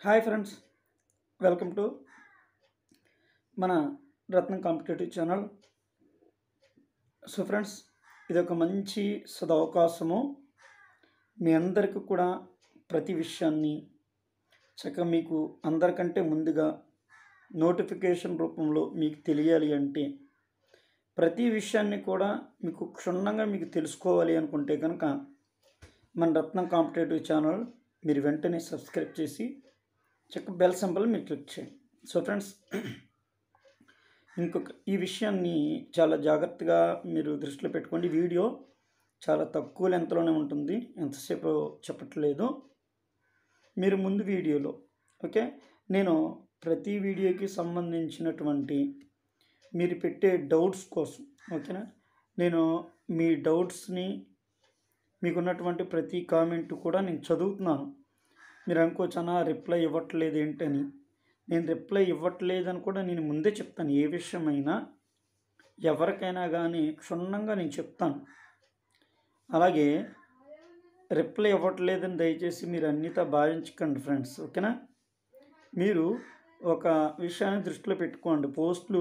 hi friends welcome to మన Ratnam competitive channel so friends ఇది ఒక మంచి సదవకాశము మీ అందరికీ కూడా ప్రతి విషయాన్ని చక్కగా మీకు అందరికంటే ముందుగా నోటిఫికేషన్ రూపంలో మీకు తెలియాలి అంటే ప్రతి విషయాన్ని కూడా మీకు క్షుణ్ణంగా మీకు తెలుసుకోవాలి అనుకుంటే కనుక మన రత్నం కాంపిటేటివ్ ఛానల్ మీరు వెంటనే సబ్స్క్రైబ్ చేసి చక్క బెల్ సింబల్ మీరు క్లిక్ చేయండి సో ఫ్రెండ్స్ ఇంకొక ఈ విషయాన్ని చాలా జాగ్రత్తగా మీరు దృష్టిలో పెట్టుకోండి వీడియో చాలా తక్కువ లెంత్లోనే ఉంటుంది ఎంతసేపు చెప్పట్లేదు మీరు ముందు వీడియోలో ఓకే నేను ప్రతి వీడియోకి సంబంధించినటువంటి మీరు పెట్టే డౌట్స్ కోసం ఓకేనా నేను మీ డౌట్స్ని మీకున్నటువంటి ప్రతి కామెంట్ కూడా నేను చదువుతున్నాను మీరు అనుకోవచ్చనా రిప్లై ఇవ్వట్లేదు ఏంటని నేను రిప్లై ఇవ్వట్లేదని కూడా నేను ముందే చెప్తాను ఏ విషయమైనా ఎవరికైనా కానీ క్షుణ్ణంగా నేను చెప్తాను అలాగే రిప్లై ఇవ్వట్లేదని దయచేసి మీరు అన్నితో భావించకండి ఫ్రెండ్స్ ఓకేనా మీరు ఒక విషయాన్ని దృష్టిలో పెట్టుకోండి పోస్టులు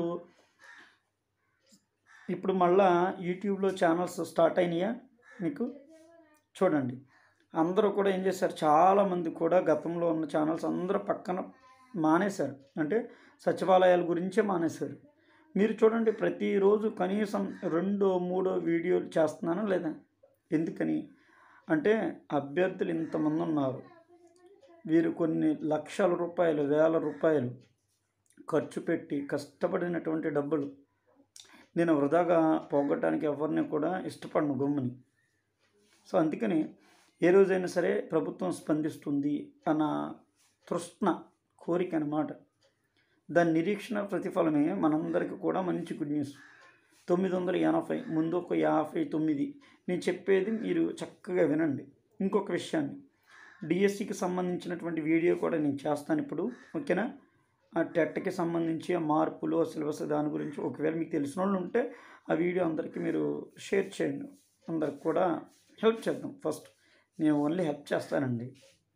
ఇప్పుడు మళ్ళా యూట్యూబ్లో ఛానల్స్ స్టార్ట్ అయినాయా మీకు చూడండి అందరూ కూడా ఏం చేశారు చాలామంది కూడా గతంలో ఉన్న ఛానల్స్ అందరూ పక్కన మానేశారు అంటే సచివాలయాల గురించే మానేశారు మీరు చూడండి ప్రతిరోజు కనీసం రెండో మూడో వీడియోలు చేస్తున్నానా లేదా ఎందుకని అంటే అభ్యర్థులు ఇంతమంది ఉన్నారు వీరు కొన్ని లక్షల రూపాయలు వేల రూపాయలు ఖర్చు పెట్టి కష్టపడినటువంటి డబ్బులు నేను వృధాగా పోగొట్టడానికి ఎవరిని కూడా ఇష్టపడను గమ్ముని సో అందుకని ఏ రోజైనా సరే ప్రభుత్వం స్పందిస్తుంది అన్న తృష్ణ కోరిక అన్నమాట దాని నిరీక్షణ ప్రతిఫలమే మనందరికీ కూడా మంచి గుడ్ న్యూస్ తొమ్మిది వందల ఎనభై ముందు ఒక యాభై తొమ్మిది నేను చెప్పేది మీరు చక్కగా వినండి ఇంకొక విషయాన్ని డిఎస్సికి సంబంధించినటువంటి వీడియో కూడా నేను చేస్తాను ఇప్పుడు ఓకేనా ఆ టెట్కి సంబంధించి ఆ మార్పులు ఆ సిలబస్ దాని గురించి ఒకవేళ మీకు తెలిసిన వాళ్ళు ఉంటే ఆ వీడియో అందరికీ మీరు షేర్ చేయండి అందరికి కూడా హెల్ప్ చేద్దాం ఫస్ట్ నేను ఓన్లీ హెల్ప్ చేస్తానండి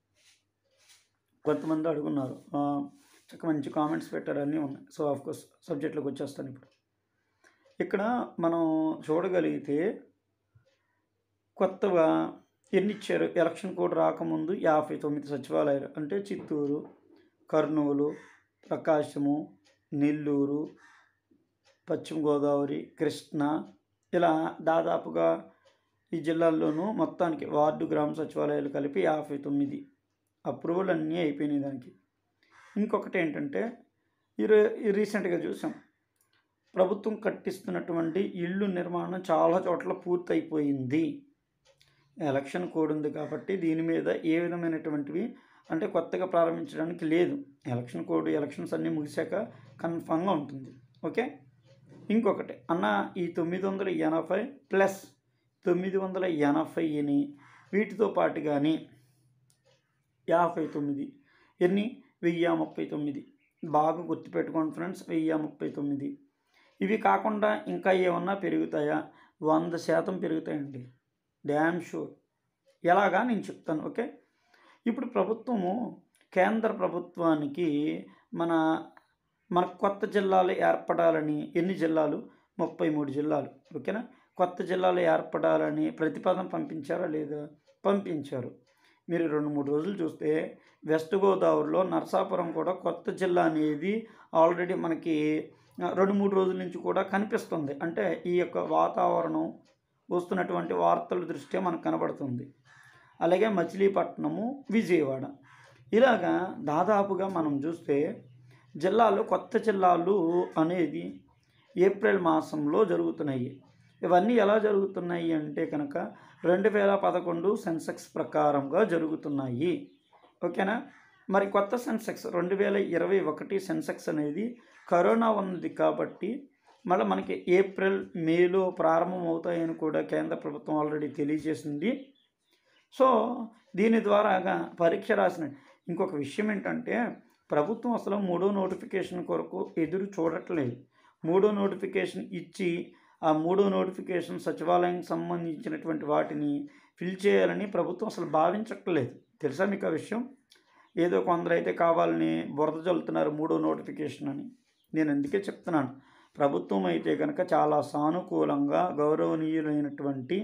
కొంతమంది అడుగున్నారు ఆ, చక్క మంచి కామెంట్స్ పెట్టారు అన్నీ ఉన్నాయి సో ఆఫ్ కోర్స్ సబ్జెక్ట్లోకి వచ్చేస్తాను ఇప్పుడు ఇక్కడ మనం చూడగలిగితే కొత్తగా ఎన్ని ఇచ్చారు ఎలక్షన్ కోడ్ రాకముందు యాభై తొమ్మిది సచివాలయాలు అంటే చిత్తూరు కర్నూలు ప్రకాశము నెల్లూరు పశ్చిమ గోదావరి కృష్ణా ఇలా దాదాపుగా ఈ జిల్లాల్లోనూ మొత్తానికి వార్డు గ్రామ సచివాలయాలు కలిపి యాభై తొమ్మిది అప్రూవల్ అన్నీ అయిపోయినాయి దానికి ఇంకొకటి ఏంటంటే ఈ రే- ఈ రీసెంట్గా చూసాం ప్రభుత్వం కట్టిస్తున్నటువంటి ఇళ్ళు నిర్మాణం చాలా చోట్ల పూర్తయిపోయింది ఎలక్షన్ కోడ్ ఉంది కాబట్టి దీని మీద ఏ విధమైనటువంటివి అంటే కొత్తగా ప్రారంభించడానికి లేదు ఎలక్షన్ కోడ్ ఎలక్షన్స్ అన్నీ ముగిశాక కన్ఫామ్గా ఉంటుంది ఓకే ఇంకొకటి అన్న ఈ తొమ్మిది వందల ఎనభై ప్లస్ తొమ్మిది వందల ఎనభైని వీటితో పాటు కానీ యాభై తొమ్మిది ఎన్ని వెయ్యి ముప్పై తొమ్మిది బాగా గుర్తుపెట్టుకోండి ఫ్రెండ్స్ వెయ్యి ముప్పై తొమ్మిది ఇవి కాకుండా ఇంకా ఏమన్నా పెరుగుతాయా వంద శాతం పెరుగుతాయండి డ్యామ్ షూర్ ఎలాగా నేను చెప్తాను ఓకే ఇప్పుడు ప్రభుత్వము కేంద్ర ప్రభుత్వానికి మన మన కొత్త జిల్లాలు ఏర్పడాలని ఎన్ని జిల్లాలు ముప్పై మూడు జిల్లాలు ఓకేనా కొత్త జిల్లాలు ఏర్పడాలని ప్రతిపాదన పంపించారా లేదా పంపించారు మీరు రెండు మూడు రోజులు చూస్తే వెస్ట్ గోదావరిలో నరసాపురం కూడా కొత్త జిల్లా అనేది ఆల్రెడీ మనకి ఆ, రెండు మూడు రోజుల నుంచి కూడా కనిపిస్తుంది అంటే ఈ యొక్క వాతావరణం వస్తున్నటువంటి వార్తల దృష్ట్యా మనకు కనబడుతుంది అలాగే మచిలీపట్నము విజయవాడ ఇలాగా దాదాపుగా మనం చూస్తే జిల్లాలు కొత్త జిల్లాలు అనేది ఏప్రిల్ మాసంలో జరుగుతున్నాయి ఇవన్నీ ఎలా జరుగుతున్నాయి అంటే కనుక రెండు వేల పదకొండు సెన్సెక్స్ ప్రకారంగా జరుగుతున్నాయి ఓకేనా మరి కొత్త సెన్సెక్స్ రెండు వేల ఇరవై ఒకటి సెన్సెక్స్ అనేది కరోనా ఉన్నది కాబట్టి మళ్ళీ మనకి ఏప్రిల్ మేలో ప్రారంభం అవుతాయని కూడా కేంద్ర ప్రభుత్వం ఆల్రెడీ తెలియజేసింది సో దీని ద్వారాగా పరీక్ష రాసిన ఇంకొక విషయం ఏంటంటే ప్రభుత్వం అసలు మూడో నోటిఫికేషన్ కొరకు ఎదురు చూడట్లేదు మూడో నోటిఫికేషన్ ఇచ్చి ఆ మూడో నోటిఫికేషన్ సచివాలయం సంబంధించినటువంటి వాటిని ఫిల్ చేయాలని ప్రభుత్వం అసలు భావించట్లేదు తెలుసా మీకు ఆ విషయం ఏదో కొందరైతే కావాలని బురద చల్లుతున్నారు మూడో నోటిఫికేషన్ అని నేను అందుకే చెప్తున్నాను ప్రభుత్వం అయితే కనుక చాలా సానుకూలంగా గౌరవనీయులైనటువంటి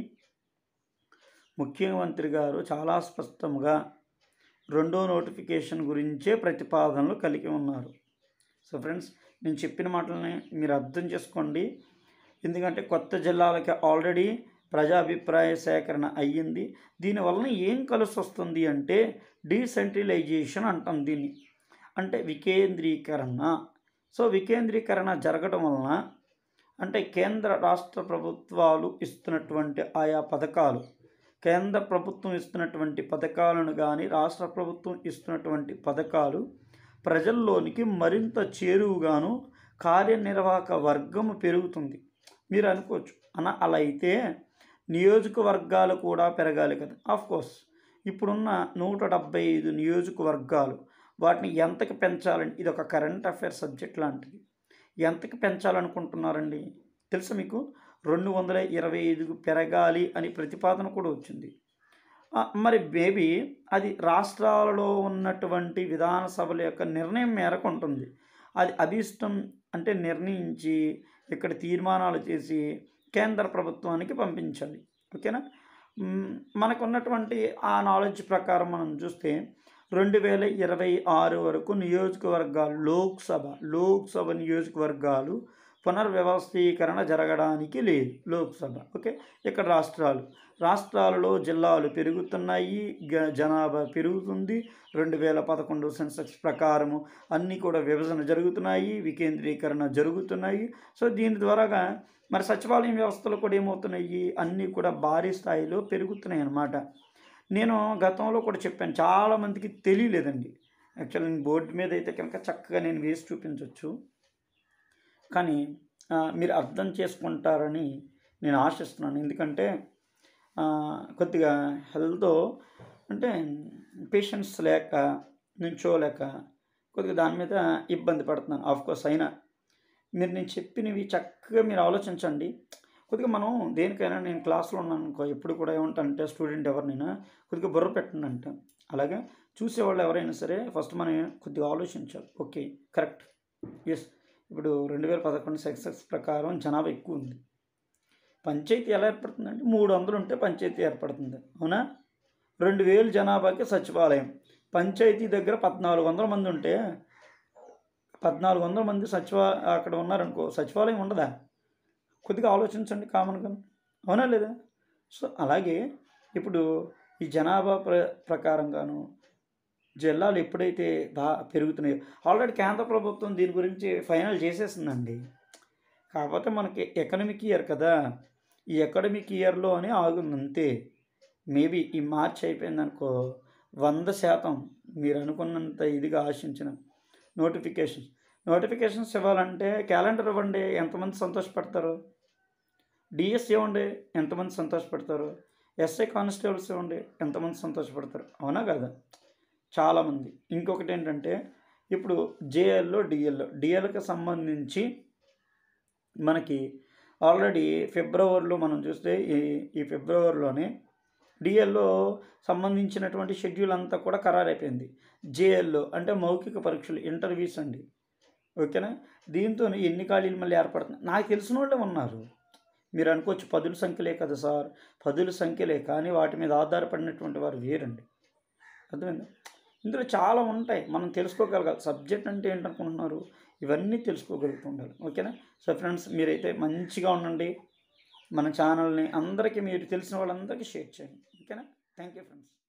ముఖ్యమంత్రి గారు చాలా స్పష్టంగా రెండో నోటిఫికేషన్ గురించే ప్రతిపాదనలు కలిగి ఉన్నారు సో ఫ్రెండ్స్ నేను చెప్పిన మాటలని మీరు అర్థం చేసుకోండి ఎందుకంటే కొత్త జిల్లాలకి ఆల్రెడీ ప్రజాభిప్రాయ సేకరణ అయ్యింది దీనివలన ఏం కలిసి వస్తుంది అంటే డీసెంట్రలైజేషన్ అంటాం దీన్ని అంటే వికేంద్రీకరణ సో వికేంద్రీకరణ జరగడం వలన అంటే కేంద్ర రాష్ట్ర ప్రభుత్వాలు ఇస్తున్నటువంటి ఆయా పథకాలు కేంద్ర ప్రభుత్వం ఇస్తున్నటువంటి పథకాలను కానీ రాష్ట్ర ప్రభుత్వం ఇస్తున్నటువంటి పథకాలు ప్రజల్లోనికి మరింత చేరువుగాను కార్యనిర్వాహక వర్గం పెరుగుతుంది మీరు అనుకోవచ్చు అన్న అలా అయితే నియోజకవర్గాలు కూడా పెరగాలి కదా ఆఫ్ కోర్స్ ఇప్పుడున్న నూట డెబ్బై ఐదు నియోజకవర్గాలు వాటిని ఎంతకి పెంచాలని ఇది ఒక కరెంట్ అఫైర్ సబ్జెక్ట్ లాంటిది ఎంతకి పెంచాలనుకుంటున్నారండి తెలుసా మీకు రెండు వందల ఇరవై ఐదుకు పెరగాలి అని ప్రతిపాదన కూడా వచ్చింది ఆ, మరి బేబీ అది రాష్ట్రాలలో ఉన్నటువంటి విధాన సభల యొక్క నిర్ణయం మేరకు ఉంటుంది అది అభిష్టం అంటే నిర్ణయించి ఇక్కడ తీర్మానాలు చేసి కేంద్ర ప్రభుత్వానికి పంపించాలి ఓకేనా మ్, మనకున్నటువంటి ఆ నాలెడ్జ్ ప్రకారం మనం చూస్తే రెండు వేల ఇరవై ఆరు వరకు నియోజకవర్గాలు లోక్సభ లోక్సభ నియోజకవర్గాలు పునర్వ్యవస్థీకరణ జరగడానికి లేదు లోక్సభ ఓకే ఇక్కడ రాష్ట్రాలు రాష్ట్రాలలో జిల్లాలు పెరుగుతున్నాయి గ- జనాభా పెరుగుతుంది రెండు వేల పదకొండు సెన్సెక్స్ ప్రకారము అన్నీ కూడా విభజన జరుగుతున్నాయి వికేంద్రీకరణ జరుగుతున్నాయి సో దీని ద్వారాగా మరి సచివాలయం వ్యవస్థలు కూడా ఏమవుతున్నాయి అన్నీ కూడా భారీ స్థాయిలో పెరుగుతున్నాయి అన్నమాట నేను గతంలో కూడా చెప్పాను చాలామందికి తెలియలేదండి యాక్చువల్ నేను బోర్డు మీద అయితే కనుక చక్కగా నేను వేసి చూపించవచ్చు కానీ ఆ, మీరు అర్థం చేసుకుంటారని నేను ఆశిస్తున్నాను ఎందుకంటే ఆ, కొద్దిగా హెల్త్ అంటే పేషెన్స్ లేక నుంచోలేక కొద్దిగా దాని మీద ఇబ్బంది పడుతున్నాను ఆఫ్ కోర్స్ అయినా మీరు నేను చెప్పినవి చక్కగా మీరు ఆలోచించండి కొద్దిగా మనం దేనికైనా నేను క్లాస్లో ఉన్నాను అనుకో ఎప్పుడు కూడా ఏమంటానంటే స్టూడెంట్ ఎవరినైనా కొద్దిగా బుర్ర పెట్టండి అంట అలాగే చూసేవాళ్ళు ఎవరైనా సరే ఫస్ట్ మనం కొద్దిగా ఆలోచించాలి ఓకే కరెక్ట్ ఎస్ ఇప్పుడు రెండు వేల పదకొండు సెక్సెస్ ప్రకారం జనాభా ఎక్కువ ఉంది పంచాయతీ ఎలా ఏర్పడుతుందంటే మూడు వందలు ఉంటే పంచాయతీ ఏర్పడుతుంది అవునా రెండు వేలు జనాభాకి సచివాలయం పంచాయతీ దగ్గర పద్నాలుగు వందల మంది ఉంటే పద్నాలుగు వందల మంది సచివా అక్కడ ఉన్నారనుకో సచివాలయం ఉండదా కొద్దిగా ఆలోచించండి కామన్గా అవునా లేదా సో అలాగే ఇప్పుడు ఈ జనాభా ప్ర ప్రకారంగాను జిల్లాలు ఎప్పుడైతే బా పెరుగుతున్నాయో ఆల్రెడీ కేంద్ర ప్రభుత్వం దీని గురించి ఫైనల్ చేసేసిందండి కాకపోతే మనకి ఎకనమిక్ ఇయర్ కదా ఈ ఎకడమిక్ ఇయర్లో అని ఆగుంది అంతే మేబీ ఈ మార్చ్ అయిపోయిందనుకో వంద శాతం మీరు అనుకున్నంత ఇదిగా ఆశించిన నోటిఫికేషన్స్ నోటిఫికేషన్స్ ఇవ్వాలంటే క్యాలెండర్ ఇవ్వండి ఎంతమంది సంతోషపడతారు డిఎస్ ఇవ్వండి ఎంతమంది సంతోషపడతారు ఎస్ఐ కానిస్టేబుల్స్ ఇవ్వండి ఎంతమంది సంతోషపడతారు అవునా కదా చాలామంది ఇంకొకటి ఏంటంటే ఇప్పుడు జేఎల్లో డిఎల్లో డిఎల్కి సంబంధించి మనకి ఆల్రెడీ ఫిబ్రవరిలో మనం చూస్తే ఈ ఈ ఫిబ్రవరిలోనే డిఎల్లో సంబంధించినటువంటి షెడ్యూల్ అంతా కూడా ఖరారైపోయింది జేఎల్లో అంటే మౌఖిక పరీక్షలు ఇంటర్వ్యూస్ అండి ఓకేనా దీంతో ఎన్ని ఖాళీలు మళ్ళీ ఏర్పడుతున్నాయి నాకు తెలిసిన వాళ్ళే ఉన్నారు మీరు అనుకోవచ్చు పదుల సంఖ్యలే కదా సార్ పదుల సంఖ్యలే కానీ వాటి మీద ఆధారపడినటువంటి వారు వేరండి అర్థమైందా ఇందులో చాలా ఉంటాయి మనం తెలుసుకోగలగాలి సబ్జెక్ట్ అంటే ఏంటనుకుంటున్నారు ఇవన్నీ తెలుసుకోగలుగుతూ ఉండాలి ఓకేనా సో ఫ్రెండ్స్ మీరైతే మంచిగా ఉండండి మన ఛానల్ని అందరికీ మీరు తెలిసిన వాళ్ళందరికీ షేర్ చేయండి ఓకేనా థ్యాంక్ యూ ఫ్రెండ్స్